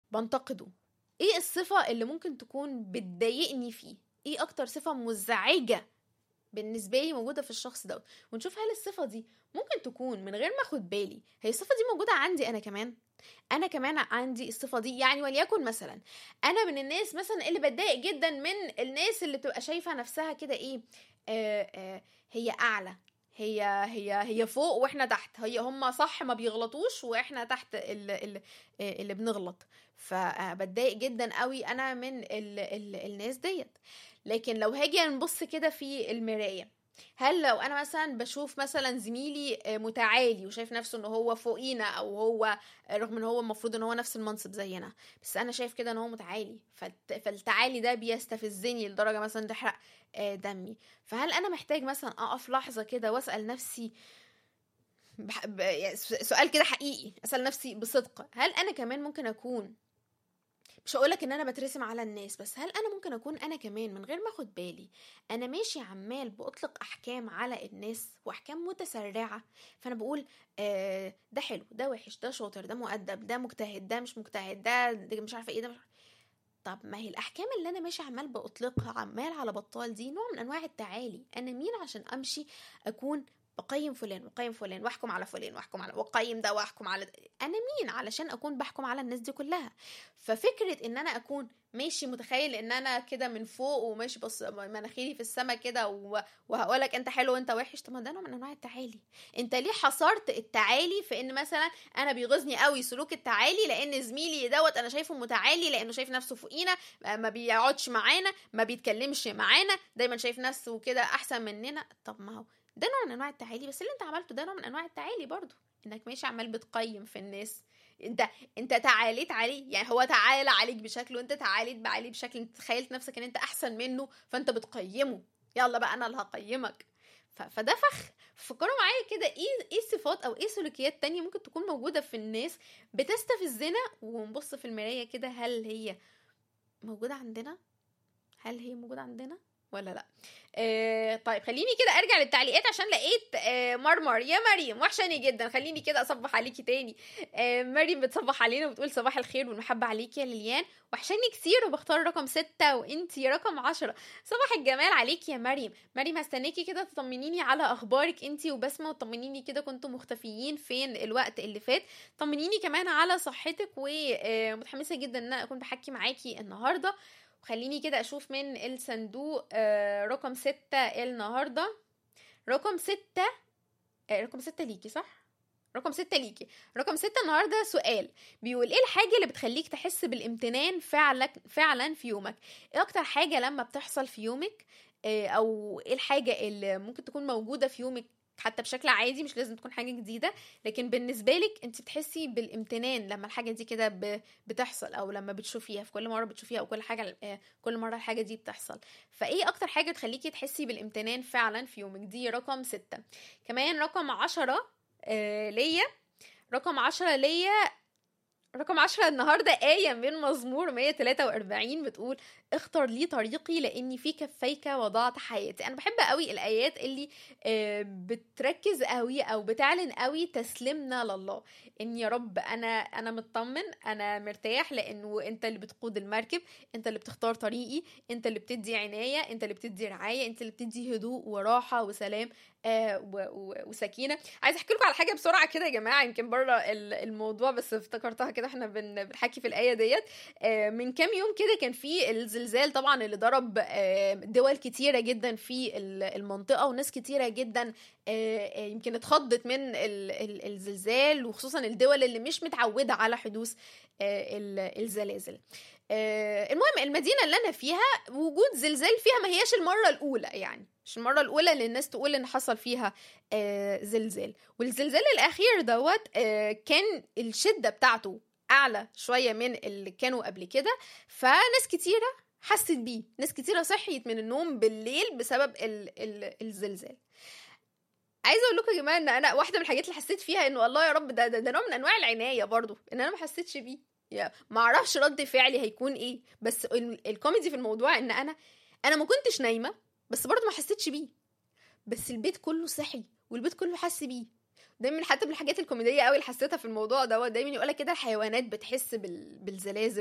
بنتقده ايه الصفة اللي ممكن تكون بتضايقني فيه ايه اكتر صفة مزعجة بالنسبة لي موجودة في الشخص ده ونشوف هل الصفة دي ممكن تكون من غير ما اخد بالي هي الصفة دي موجودة عندي انا كمان انا كمان عندي الصفة دي يعني وليكن مثلا انا من الناس مثلا اللي بتضايق جدا من الناس اللي بتبقى شايفة نفسها كده ايه آه آه هي اعلى هي هي هي فوق واحنا تحت هي هم صح ما بيغلطوش واحنا تحت اللي, اللي, اللي بنغلط فبتضايق جدا قوي انا من ال ال الناس ديت لكن لو هاجي نبص كده في المرايه هل لو انا مثلا بشوف مثلا زميلي متعالي وشايف نفسه ان هو فوقينا او هو رغم ان هو المفروض ان هو نفس المنصب زينا بس انا شايف كده ان هو متعالي فالتعالي ده بيستفزني لدرجه مثلا تحرق دمي فهل انا محتاج مثلا اقف لحظه كده واسال نفسي بح... ب... سؤال كده حقيقي اسال نفسي بصدق هل انا كمان ممكن اكون مش هقولك ان انا بترسم على الناس بس هل انا ممكن اكون انا كمان من غير ما اخد بالي انا ماشي عمال باطلق احكام على الناس واحكام متسرعه فانا بقول آه ده حلو ده وحش ده شاطر ده مؤدب ده مجتهد ده مش مجتهد ده, ده مش عارفه ايه ده مش عارفة. طب ما هي الاحكام اللي انا ماشي عمال باطلقها عمال على بطال دي نوع من انواع التعالي انا مين عشان امشي اكون بقيم فلان وقيم فلان واحكم على فلان واحكم على وقيم ده واحكم على ده. انا مين علشان اكون بحكم على الناس دي كلها ففكره ان انا اكون ماشي متخيل ان انا كده من فوق وماشي بص مناخيري في السما كده و... وهقولك انت حلو وانت وحش طب ما ده نوع من انواع التعالي انت ليه حصرت التعالي في ان مثلا انا بيغيظني قوي سلوك التعالي لان زميلي دوت انا شايفه متعالي لانه شايف نفسه فوقينا ما بيقعدش معانا ما بيتكلمش معانا دايما شايف نفسه كده احسن مننا طب ما هو ده نوع من انواع التعالي بس اللي انت عملته ده نوع من انواع التعالي برضو انك ماشي عمال بتقيم في الناس انت انت تعاليت عليه يعني هو تعالى عليك بشكل وانت تعاليت عليه بشكل انت تخيلت نفسك ان انت احسن منه فانت بتقيمه يلا بقى انا اللي هقيمك ف... فده فخ فكروا معايا كده ايه ايه صفات او ايه سلوكيات تانية ممكن تكون موجودة في الناس بتستفزنا ونبص في المراية كده هل هي موجودة عندنا هل هي موجودة عندنا ولا لا آه طيب خليني كده ارجع للتعليقات عشان لقيت آه مرمر يا مريم وحشاني جدا خليني كده اصبح عليكي تاني آه مريم بتصبح علينا وبتقول صباح الخير والمحبه عليكي يا ليليان وحشاني كتير وبختار رقم ستة وانتي رقم عشرة صباح الجمال عليكي يا مريم مريم هستناكي كده تطمنيني على اخبارك انتي وبسمه وتطمنيني كده كنتوا مختفيين فين الوقت اللي فات طمنيني كمان على صحتك ومتحمسه جدا ان انا اكون بحكي معاكي النهارده وخليني كده اشوف من الصندوق آه رقم ستة النهاردة رقم ستة آه رقم ستة ليكي صح؟ رقم ستة ليكي رقم ستة النهاردة سؤال بيقول ايه الحاجة اللي بتخليك تحس بالامتنان فعلا فعلا في يومك ايه اكتر حاجة لما بتحصل في يومك آه او ايه الحاجة اللي ممكن تكون موجودة في يومك حتى بشكل عادي مش لازم تكون حاجه جديده لكن بالنسبه لك انت بتحسي بالامتنان لما الحاجه دي كده بتحصل او لما بتشوفيها في كل مره بتشوفيها او كل حاجه كل مره الحاجه دي بتحصل فايه اكتر حاجه تخليكي تحسي بالامتنان فعلا في يومك دي رقم ستة كمان رقم عشرة آه ليا رقم عشرة ليا رقم عشرة النهاردة آية من مزمور 143 بتقول اختر لي طريقي لاني في كفيك وضعت حياتي انا بحب قوي الايات اللي بتركز قوي او بتعلن قوي تسليمنا لله ان يا رب انا انا مطمن انا مرتاح لانه انت اللي بتقود المركب انت اللي بتختار طريقي انت اللي بتدي عناية انت اللي بتدي رعاية انت اللي بتدي هدوء وراحة وسلام آه وسكينه عايز احكي لكم على حاجه بسرعه كده يا جماعه يمكن بره الموضوع بس افتكرتها كده احنا بنحكي في الايه ديت آه من كام يوم كده كان في الزلزال طبعا اللي ضرب آه دول كتيره جدا في المنطقه وناس كتيره جدا يمكن اتخضت من الزلزال وخصوصا الدول اللي مش متعوده على حدوث الزلازل المهم المدينه اللي انا فيها وجود زلزال فيها ما هياش المره الاولى يعني مش المرة الأولى اللي الناس تقول إن حصل فيها آه زلزال والزلزال الأخير دوت آه كان الشدة بتاعته أعلى شوية من اللي كانوا قبل كده فناس كتيرة حست بيه ناس كتيرة صحيت من النوم بالليل بسبب ال ال الزلزال عايزه اقول لكم يا جماعه ان انا واحده من الحاجات اللي حسيت فيها انه الله يا رب ده ده, ده نوع من انواع العنايه برضو ان انا ما حسيتش بيه يعني ما اعرفش رد فعلي هيكون ايه بس الكوميدي في الموضوع ان انا انا ما كنتش نايمه بس برضه ما حسيتش بيه بس البيت كله صحي والبيت كله حس بيه دايما حتى من الحاجات الكوميديه قوي اللي حسيتها في الموضوع دوت دايما يقولك كده الحيوانات بتحس بالزلازل